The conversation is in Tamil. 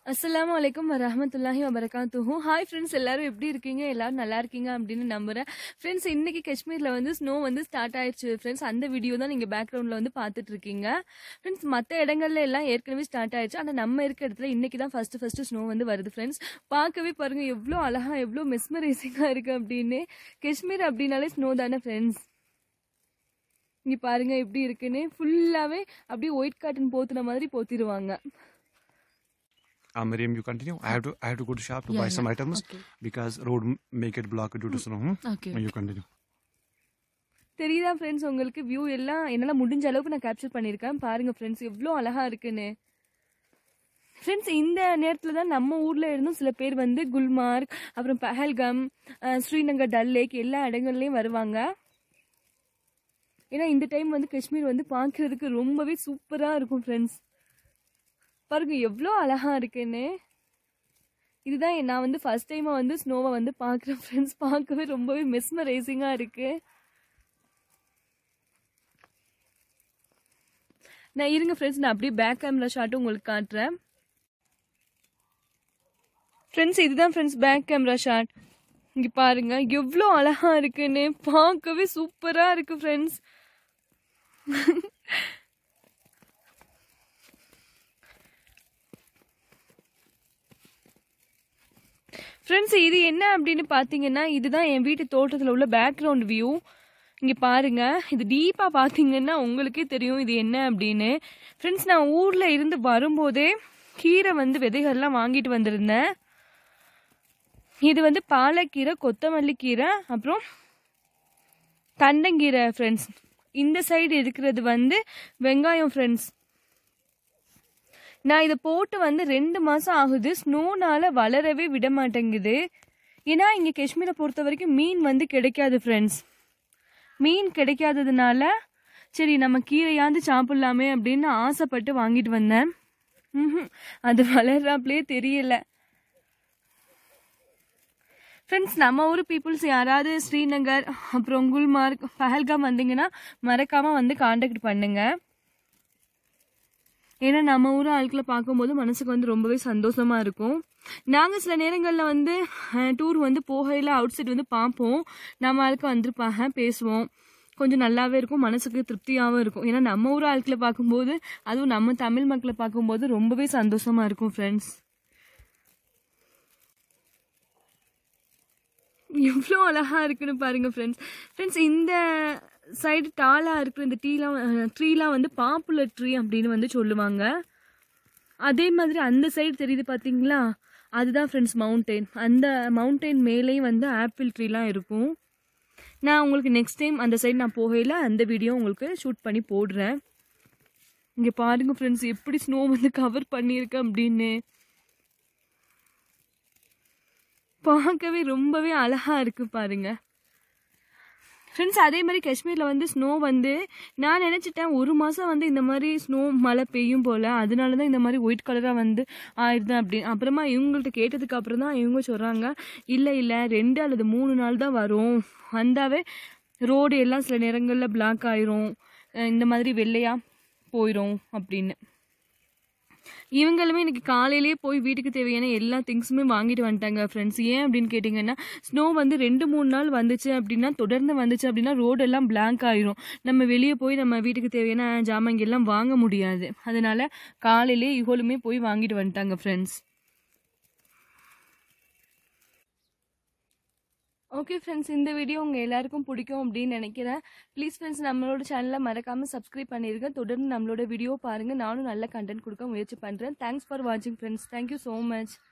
அஸ்ஸலாமு அலைக்கும் வரஹமத்துல்லாஹி வபரகாத்துஹு ஹாய் ஃப்ரெண்ட்ஸ் எல்லாரும் எப்படி இருக்கீங்க எல்லாரும் நல்லா இருக்கீங்க அப்படின்னு நம்புறேன் ஃப்ரெண்ட்ஸ் இன்னைக்கு காஷ்மீரில் வந்து ஸ்னோ வந்து ஸ்டார்ட் ஆயிடுச்சு ஃப்ரெண்ட்ஸ் அந்த வீடியோ தான் நீங்கள் பேக்ரவுண்டில் வந்து பார்த்துட்டு இருக்கீங்க ஃப்ரெண்ட்ஸ் மற்ற இடங்கள்ல எல்லாம் ஏற்கனவே ஸ்டார்ட் ஆயிடுச்சு ஆனால் நம்ம இருக்க இடத்துல இன்னைக்கு தான் ஃபர்ஸ்ட் ஃபர்ஸ்ட் ஸ்னோ வந்து வருது ஃப்ரெண்ட்ஸ் பார்க்கவே பாருங்க எவ்வளோ அழகா எவ்வளோ மெஸ்மரைசிங்காக இருக்கு அப்படின்னு காஷ்மீர் அப்படின்னாலே ஸ்னோ தானே ஃப்ரெண்ட்ஸ் இங்கே பாருங்க எப்படி இருக்குன்னு ஃபுல்லாகவே அப்படியே ஒயிட் காட்டன் போத்துன மாதிரி போத்திடுவாங்க Uh, Miriam, you continue. I have to I have to go to shop to buy some items because road m- make it blocked due to snow. Hmm? Okay You continue. தெரியுதா ஃப்ரெண்ட்ஸ் உங்களுக்கு வியூ எல்லாம் என்னால் முடிஞ்ச அளவுக்கு நான் கேப்சர் பண்ணியிருக்கேன் பாருங்க ஃப்ரெண்ட்ஸ் எவ்வளோ அழகா இருக்குன்னு ஃப்ரெண்ட்ஸ் இந்த நேரத்தில் தான் நம்ம ஊரில் இருந்தும் சில பேர் வந்து குல்மார்க் அப்புறம் பஹல்கம் அஹ், ஸ்ரீநகர் டல் லேக் எல்லா இடங்கள்லையும் வருவாங்க ஏன்னா இந்த டைம் வந்து காஷ்மீர் வந்து பார்க்கறதுக்கு ரொம்பவே சூப்பராக இருக்கும் ஃப்ரெண்ட்ஸ் பாருங்க எவ்வளோ அழகா இருக்குன்னு இதுதான் நான் வந்து ஃபர்ஸ்ட் டைமாக வந்து ஸ்னோவை வந்து பார்க்குறேன் ஃப்ரெண்ட்ஸ் பார்க்கவே ரொம்பவே மெஸ்மரைசிங்காக இருக்குது நான் இருங்க ஃப்ரெண்ட்ஸ் நான் அப்படியே பேக் கேமரா ஷாட்டும் உங்களுக்கு காட்டுறேன் ஃப்ரெண்ட்ஸ் இதுதான் ஃப்ரெண்ட்ஸ் பேக் கேமரா ஷாட் இங்க பாருங்க எவ்வளோ அழகா இருக்குன்னு பார்க்கவே சூப்பரா இருக்கு ஃப்ரெண்ட்ஸ் ஃப்ரெண்ட்ஸ் இது என்ன அப்படின்னு பார்த்தீங்கன்னா இதுதான் என் வீட்டு தோட்டத்தில் உள்ள பேக்ரவுண்ட் வியூ இங்கே பாருங்க இது டீப்பாக பார்த்தீங்கன்னா உங்களுக்கே தெரியும் இது என்ன அப்படின்னு ஃப்ரெண்ட்ஸ் நான் ஊரில் இருந்து வரும்போதே கீரை வந்து விதைகள்லாம் வாங்கிட்டு வந்திருந்தேன் இது வந்து பாலக்கீரை கொத்தமல்லி கீரை அப்புறம் தண்டங்கீரை ஃப்ரெண்ட்ஸ் இந்த சைடு இருக்கிறது வந்து வெங்காயம் ஃப்ரெண்ட்ஸ் நான் இதை போட்டு வந்து ரெண்டு மாதம் ஆகுது ஸ்னோனால வளரவே விட மாட்டேங்குது ஏன்னா இங்கே காஷ்மீரை பொறுத்த வரைக்கும் மீன் வந்து கிடைக்காது ஃப்ரெண்ட்ஸ் மீன் கிடைக்காததுனால சரி நம்ம கீரையாந்து சாப்பிட்லாமே அப்படின்னு ஆசைப்பட்டு வாங்கிட்டு வந்தேன் ம்ஹும். அது வளர்றாப்லே தெரியல ஃப்ரெண்ட்ஸ் நம்ம ஊர் பீப்புள்ஸ் யாராவது ஸ்ரீநகர் அப்புறம் குல்மார்க் பஹல்காம் வந்தீங்கன்னா மறக்காம வந்து காண்டாக்ட் பண்ணுங்க ஏன்னா நம்ம ஊர் ஆட்களை பார்க்கும்போது மனசுக்கு வந்து ரொம்பவே சந்தோஷமா இருக்கும் நாங்கள் சில நேரங்களில் வந்து டூர் வந்து போகையில் அவுட் சைடு வந்து பார்ப்போம் நம்ம ஆளுக்கு வந்திருப்பாங்க பேசுவோம் கொஞ்சம் நல்லாவே இருக்கும் மனசுக்கு திருப்தியாகவும் இருக்கும் ஏன்னா நம்ம ஊர் ஆட்களை பார்க்கும்போது அதுவும் நம்ம தமிழ் மக்களை பார்க்கும்போது ரொம்பவே சந்தோஷமா இருக்கும் ஃப்ரெண்ட்ஸ் எவ்வளோ அழகா இருக்குன்னு பாருங்க ஃப்ரெண்ட்ஸ் ஃப்ரெண்ட்ஸ் இந்த சைடு டாலா இருக்கிற இந்த டீலாம் ட்ரீலாம் வந்து பாப்புலர் ட்ரீ அப்படின்னு வந்து சொல்லுவாங்க அதே மாதிரி அந்த சைடு தெரியுது பார்த்தீங்களா அதுதான் ஃப்ரெண்ட்ஸ் மவுண்டெயின் அந்த மவுண்டெயின் மேலேயும் வந்து ஆப்பிள் ட்ரீலாம் இருக்கும் நான் உங்களுக்கு நெக்ஸ்ட் டைம் அந்த சைடு நான் போகையில் அந்த வீடியோ உங்களுக்கு ஷூட் பண்ணி போடுறேன் இங்கே பாருங்க ஃப்ரெண்ட்ஸ் எப்படி ஸ்னோ வந்து கவர் பண்ணியிருக்கேன் அப்படின்னு பார்க்கவே ரொம்பவே அழகா இருக்கு பாருங்க ஃப்ரெண்ட்ஸ் அதே மாதிரி காஷ்மீரில் வந்து ஸ்னோ வந்து நான் நினச்சிட்டேன் ஒரு மாதம் வந்து இந்த மாதிரி ஸ்னோ மழை பெய்யும் போல் அதனால தான் இந்த மாதிரி ஒயிட் கலராக வந்து ஆயிடுது அப்படின்னு அப்புறமா இவங்கள்ட்ட கேட்டதுக்கு அப்புறம் தான் இவங்க சொல்கிறாங்க இல்லை இல்லை ரெண்டு அல்லது மூணு நாள் தான் வரும் வந்தாவே ரோடு எல்லாம் சில நேரங்களில் பிளாக் ஆயிரும் அஹ் இந்த மாதிரி வெள்ளையாக போயிடும் அப்படின்னு இவங்களுமே இன்னைக்கு காலையிலேயே போய் வீட்டுக்கு தேவையான எல்லா திங்ஸுமே வாங்கிட்டு வந்துட்டாங்க ஃப்ரெண்ட்ஸ் ஏன் அப்படின்னு கேட்டிங்கன்னா ஸ்னோ வந்து ரெண்டு மூணு நாள் வந்துச்சு அப்படின்னா தொடர்ந்து வந்துச்சு அப்படின்னா ரோடு எல்லாம் பிளாங்க் ஆயிரும் நம்ம வெளியே போய் நம்ம வீட்டுக்கு தேவையான ஜாமாங்க எல்லாம் வாங்க முடியாது அதனால காலையிலேயே இவளுமே போய் வாங்கிட்டு வந்துட்டாங்க ஃப்ரெண்ட்ஸ் ஓகே ஃப்ரெண்ட்ஸ் இந்த வீடியோ உங்கள் எல்லாருக்கும் பிடிக்கும் அப்படின்னு நினைக்கிறேன் ப்ளீஸ் ஃப்ரெண்ட்ஸ் நம்மளோட சேனலை மறக்காமல் சப்ஸ்கிரைப் பண்ணிடுங்க தொடர்ந்து நம்மளோட வீடியோ பாருங்கள் நானும் நல்ல கண்டென்ட் கொடுக்க முயற்சி பண்ணுறேன் தேங்க்ஸ் ஃபார் வாட்சிங் ஃப்ரெண்ட்ஸ் தேங்க்யூ ஸோ மச்